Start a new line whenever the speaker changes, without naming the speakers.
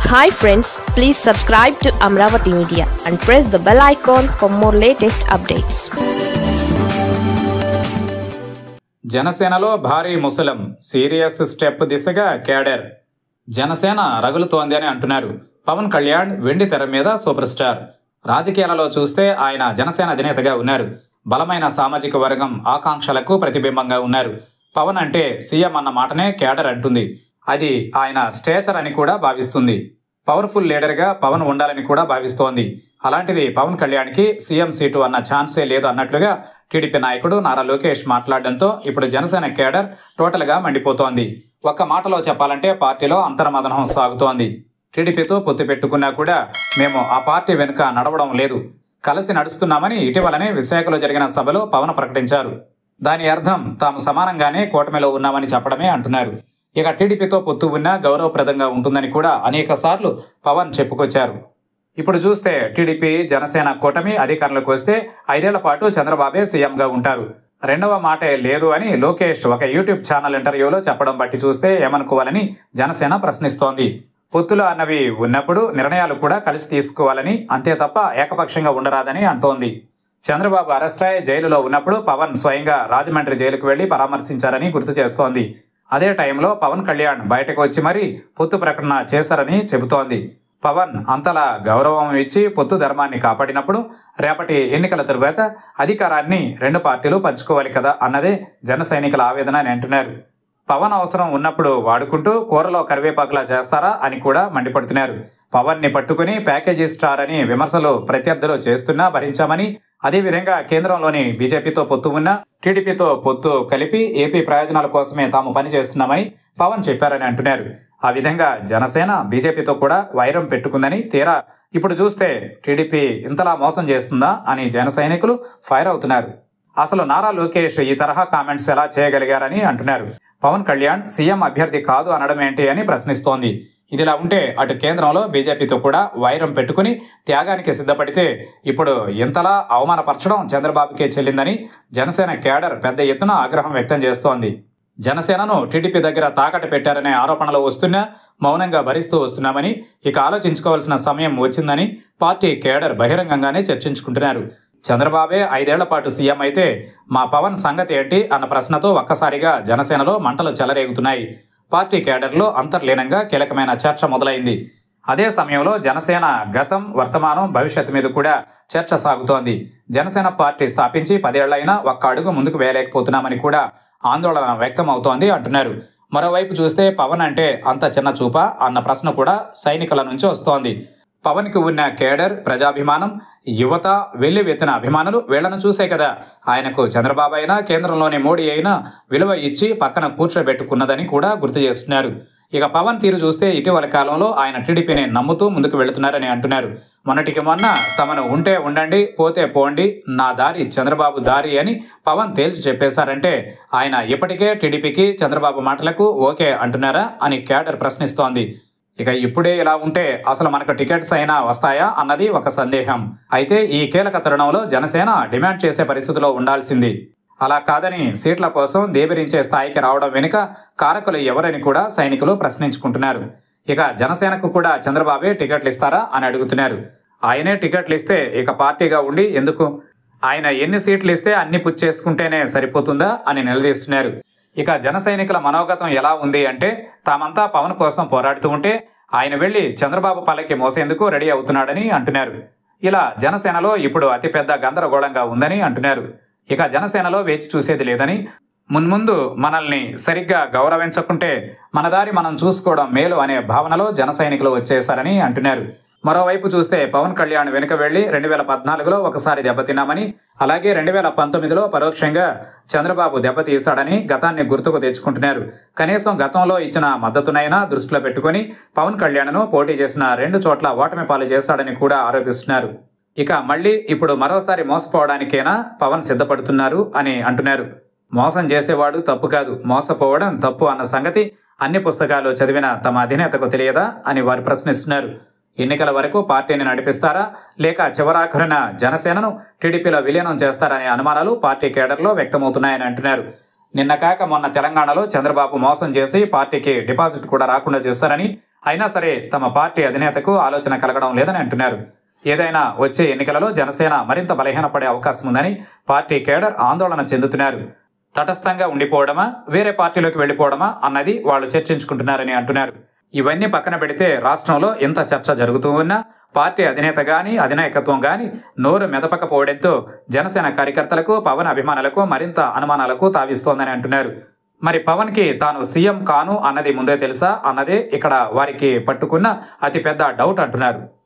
hi friends please subscribe to Amaravati media and press the bell icon for more latest updates
జనసేనలో భారీ ముసలం serious step దిశగా cadre Janasena రగులుతోంది అని అంటున్నారు పవన్ కళ్యాణ్ వెండి తెర మీద సూపర్ స్టార్ రాజకీయాలలో చూస్తే ఆయన జనసేన అధినేతగా ఉన్నారు బలమైన సామాజిక వర్గం ఆకాంక్షలకు ప్రతిబింబంగా ఉన్నారు పవన్ అంటే సీఎం అన్న మాటనే క్యాడర్ అంటుంది అది ఆయన స్టేచర్ అని కూడా భావిస్తుంది పవర్ఫుల్ లీడర్గా పవన్ ఉండాలని కూడా భావిస్తోంది అలాంటిది పవన్ కళ్యాణ్కి సీఎం సీటు అన్న ఛాన్సే లేదు అన్నట్లుగా టీడీపీ నాయకుడు నారా లోకేష్ మాట్లాడడంతో ఇప్పుడు జనసేన కేడర్ టోటల్గా మండిపోతోంది ఒక్క మాటలో చెప్పాలంటే పార్టీలో అంతర్మదనం సాగుతోంది టీడీపీతో పొత్తు పెట్టుకున్నా కూడా మేము ఆ పార్టీ వెనుక నడవడం లేదు కలిసి నడుస్తున్నామని ఇటీవలనే విశాఖలో జరిగిన సభలో పవన్ ప్రకటించారు దాని అర్థం తాము సమానంగానే కూటమిలో ఉన్నామని చెప్పడమే అంటున్నారు ఇక టీడీపీతో పొత్తు ఉన్నా గౌరవప్రదంగా ఉంటుందని కూడా అనేక సార్లు పవన్ చెప్పుకొచ్చారు ఇప్పుడు చూస్తే టీడీపీ జనసేన కూటమి అధికారంలోకి వస్తే ఐదేళ్ల పాటు చంద్రబాబే సీఎంగా ఉంటారు రెండవ మాటే లేదు అని లోకేష్ ఒక యూట్యూబ్ ఛానల్ ఇంటర్వ్యూలో చెప్పడం బట్టి చూస్తే ఏమనుకోవాలని జనసేన ప్రశ్నిస్తోంది పొత్తులు అన్నవి ఉన్నప్పుడు నిర్ణయాలు కూడా కలిసి తీసుకోవాలని అంతే తప్ప ఏకపక్షంగా ఉండరాదని అంటోంది చంద్రబాబు అరెస్ట్ అయి జైలులో ఉన్నప్పుడు పవన్ స్వయంగా రాజమండ్రి జైలుకు వెళ్లి పరామర్శించారని గుర్తు చేస్తోంది అదే టైంలో పవన్ కళ్యాణ్ బయటకు వచ్చి మరీ పొత్తు ప్రకటన చేశారని చెబుతోంది పవన్ అంతలా గౌరవం ఇచ్చి పొత్తు ధర్మాన్ని కాపాడినప్పుడు రేపటి ఎన్నికల తరువాత అధికారాన్ని రెండు పార్టీలు పంచుకోవాలి కదా అన్నదే జన సైనికుల ఆవేదన అని అంటున్నారు పవన్ అవసరం ఉన్నప్పుడు వాడుకుంటూ కూరలో కరివేపాకులా చేస్తారా అని కూడా మండిపడుతున్నారు పవన్ ని పట్టుకుని ప్యాకేజీ స్టార్ అని విమర్శలు ప్రత్యర్థులు చేస్తున్నా భరించామని అదేవిధంగా కేంద్రంలోని బీజేపీతో పొత్తు ఉన్న టీడీపీతో పొత్తు కలిపి ఏపీ ప్రయోజనాల కోసమే తాము పనిచేస్తున్నామని పవన్ చెప్పారని అంటున్నారు ఆ విధంగా జనసేన బీజేపీతో కూడా వైరం పెట్టుకుందని తీరా ఇప్పుడు చూస్తే టీడీపీ ఇంతలా మోసం చేస్తుందా అని జన సైనికులు ఫైర్ అవుతున్నారు అసలు నారా లోకేష్ ఈ తరహా కామెంట్స్ ఎలా చేయగలిగారని అంటున్నారు పవన్ కళ్యాణ్ సీఎం అభ్యర్థి కాదు అనడం ఏంటి అని ప్రశ్నిస్తోంది ఇదిలా ఉంటే అటు కేంద్రంలో బీజేపీతో కూడా వైరం పెట్టుకుని త్యాగానికి సిద్ధపడితే ఇప్పుడు ఇంతలా అవమానపరచడం చంద్రబాబుకే చెల్లిందని జనసేన కేడర్ పెద్ద ఎత్తున ఆగ్రహం వ్యక్తం చేస్తోంది జనసేనను టీడీపీ దగ్గర తాకట్టు పెట్టారనే ఆరోపణలు వస్తున్నా మౌనంగా భరిస్తూ వస్తున్నామని ఇక ఆలోచించుకోవాల్సిన సమయం వచ్చిందని పార్టీ కేడర్ బహిరంగంగానే చర్చించుకుంటున్నారు చంద్రబాబే ఐదేళ్ల పాటు సీఎం అయితే మా పవన్ సంగతి ఏంటి అన్న ప్రశ్నతో ఒక్కసారిగా జనసేనలో మంటలు చెలరేగుతున్నాయి పార్టీ కేడర్లో అంతర్లీనంగా కీలకమైన చర్చ మొదలైంది అదే సమయంలో జనసేన గతం వర్తమానం భవిష్యత్తు మీద కూడా చర్చ సాగుతోంది జనసేన పార్టీ స్థాపించి పదేళ్లైనా ఒక్క అడుగు ముందుకు వేయలేకపోతున్నామని కూడా ఆందోళన వ్యక్తం అవుతోంది అంటున్నారు మరోవైపు చూస్తే పవన్ అంటే అంత చిన్న చూప అన్న ప్రశ్న కూడా సైనికుల నుంచి వస్తోంది పవన్కి ఉన్న కేడర్ ప్రజాభిమానం యువత వెళ్లి వెత్తిన అభిమానులు వీళ్లను చూసే కదా ఆయనకు చంద్రబాబు అయినా కేంద్రంలోని మోడీ అయినా విలువ ఇచ్చి పక్కన కూర్చోబెట్టుకున్నదని కూడా గుర్తు చేస్తున్నారు ఇక పవన్ తీరు చూస్తే ఇటీవల కాలంలో ఆయన టీడీపీని నమ్ముతూ ముందుకు వెళుతున్నారని అంటున్నారు మొన్నటికి మొన్న తమను ఉంటే ఉండండి పోతే పోండి నా దారి చంద్రబాబు దారి అని పవన్ తేల్చి చెప్పేశారంటే ఆయన ఇప్పటికే టీడీపీకి చంద్రబాబు మాటలకు ఓకే అంటున్నారా అని క్యాడర్ ప్రశ్నిస్తోంది ఇక ఇప్పుడే ఇలా ఉంటే అసలు మనకు టికెట్స్ అయినా వస్తాయా అన్నది ఒక సందేహం అయితే ఈ కీలక తరుణంలో జనసేన డిమాండ్ చేసే పరిస్థితిలో ఉండాల్సింది అలా కాదని సీట్ల కోసం దేబిరించే స్థాయికి రావడం వెనుక కారకులు ఎవరని కూడా సైనికులు ప్రశ్నించుకుంటున్నారు ఇక జనసేనకు కూడా చంద్రబాబే టికెట్లు ఇస్తారా అని అడుగుతున్నారు ఆయనే టికెట్లు ఇస్తే ఇక పార్టీగా ఉండి ఎందుకు ఆయన ఎన్ని సీట్లు ఇస్తే అన్ని పుచ్చేసుకుంటేనే సరిపోతుందా అని నిలదీస్తున్నారు ఇక జన సైనికుల మనోగతం ఎలా ఉంది అంటే తామంతా పవన్ కోసం పోరాడుతూ ఉంటే ఆయన వెళ్లి చంద్రబాబు పల్లకి మోసేందుకు రెడీ అవుతున్నాడని అంటున్నారు ఇలా జనసేనలో ఇప్పుడు అతిపెద్ద గందరగోళంగా ఉందని అంటున్నారు ఇక జనసేనలో వేచి చూసేది లేదని మున్ముందు మనల్ని సరిగ్గా గౌరవించకుంటే మన దారి మనం చూసుకోవడం మేలు అనే భావనలో జన సైనికులు వచ్చేశారని అంటున్నారు మరోవైపు చూస్తే పవన్ కళ్యాణ్ వెనుక వెళ్లి రెండు వేల పద్నాలుగులో ఒకసారి దెబ్బతిన్నామని అలాగే రెండు వేల పంతొమ్మిదిలో పరోక్షంగా చంద్రబాబు దెబ్బతీశాడని గతాన్ని గుర్తుకు తెచ్చుకుంటున్నారు కనీసం గతంలో ఇచ్చిన మద్దతునైనా దృష్టిలో పెట్టుకుని పవన్ కళ్యాణ్ను పోటీ చేసిన రెండు చోట్ల ఓటమి పాలు చేశాడని కూడా ఆరోపిస్తున్నారు ఇక మళ్ళీ ఇప్పుడు మరోసారి మోసపోవడానికైనా పవన్ సిద్ధపడుతున్నారు అని అంటున్నారు మోసం చేసేవాడు తప్పు కాదు మోసపోవడం తప్పు అన్న సంగతి అన్ని పుస్తకాలు చదివిన తమ అధినేతకు తెలియదా అని వారు ప్రశ్నిస్తున్నారు ఎన్నికల వరకు పార్టీని నడిపిస్తారా లేక చివరాఖరున జనసేనను టీడీపీలో విలీనం చేస్తారనే అనుమానాలు పార్టీ కేడర్లో వ్యక్తమవుతున్నాయని అంటున్నారు నిన్న కాక మొన్న తెలంగాణలో చంద్రబాబు మోసం చేసి పార్టీకి డిపాజిట్ కూడా రాకుండా చేస్తారని అయినా సరే తమ పార్టీ అధినేతకు ఆలోచన కలగడం లేదని అంటున్నారు ఏదైనా వచ్చే ఎన్నికలలో జనసేన మరింత బలహీనపడే అవకాశం ఉందని పార్టీ కేడర్ ఆందోళన చెందుతున్నారు తటస్థంగా ఉండిపోవడమా వేరే పార్టీలోకి వెళ్ళిపోవడమా అన్నది వాళ్ళు చర్చించుకుంటున్నారని అంటున్నారు ఇవన్నీ పక్కన పెడితే రాష్ట్రంలో ఇంత చర్చ జరుగుతూ ఉన్నా పార్టీ అధినేత గాని అధినాయకత్వం గాని నోరు మెదపకపోవడంతో జనసేన కార్యకర్తలకు పవన్ అభిమానులకు మరింత అనుమానాలకు తావిస్తోందని అంటున్నారు మరి పవన్కి తాను సీఎం కాను అన్నది ముందే తెలుసా అన్నదే ఇక్కడ వారికి పట్టుకున్న అతిపెద్ద డౌట్ అంటున్నారు